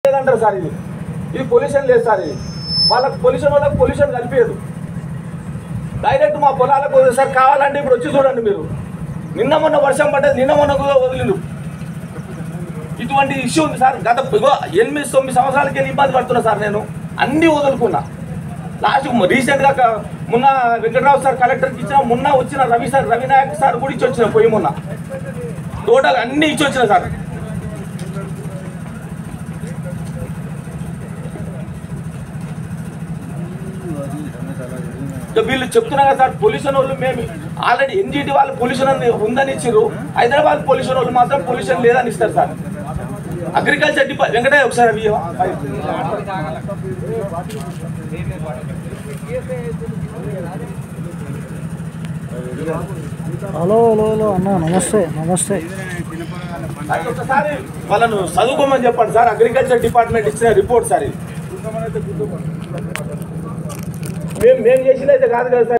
లేదంటారు సార్ ఇది ఇది పొల్యూషన్ లేదు సార్ ఇది వాళ్ళకి పొల్యూషన్ వాళ్ళకి పొల్యూషన్ కలిపేది డైరెక్ట్ మా పొలాలకు వదిలేదు సార్ కావాలంటే ఇప్పుడు వచ్చి చూడండి మీరు నిన్న మొన్న వర్షం పడ్డది నిన్న మొన్న కూడా వదిలిండు ఇటువంటి ఇష్యూ ఉంది సార్ గత ఇగో ఎనిమిది తొమ్మిది సంవత్సరాలకి వెళ్ళి ఇబ్బంది పడుతున్నా సార్ నేను అన్నీ వదులుకున్నా లాస్ట్ రీసెంట్గా క- మొన్న వెంకటరావు సార్ కలెక్టర్కి ఇచ్చిన మొన్న వచ్చిన రవి సార్ రవి నాయక్ సార్ కూడా ఇచ్చి వచ్చిన పోయి మొన్న టోటల్ అన్నీ ఇచ్చి వచ్చిన సార్ ఇక వీళ్ళు చెప్తున్నా కదా సార్ పొల్యూషన్ వాళ్ళు మేము ఆల్రెడీ ఎన్జిటి వాళ్ళు పొల్యూషన్ అని ఉందని ఇచ్చారు హైదరాబాద్ పొల్యూషన్ వాళ్ళు మాత్రం పొల్యూషన్ లేదని ఇస్తారు సార్ అగ్రికల్చర్ డిపార్ట్ వెంకటయ్య ఒకసారి అవి ఇవ్వవా? హలో హలో హలో అన్న నమస్తే నమస్తే సార్, ఒకసారి వాళ్ళను చదువుకోమని చెప్పండి సార్ అగ్రికల్చర్ డిపార్ట్మెంట్ ఇచ్చిన రిపోర్ట్ సార్ ఇది మేము మేము చేసింది అయితే కాదు కదా సార్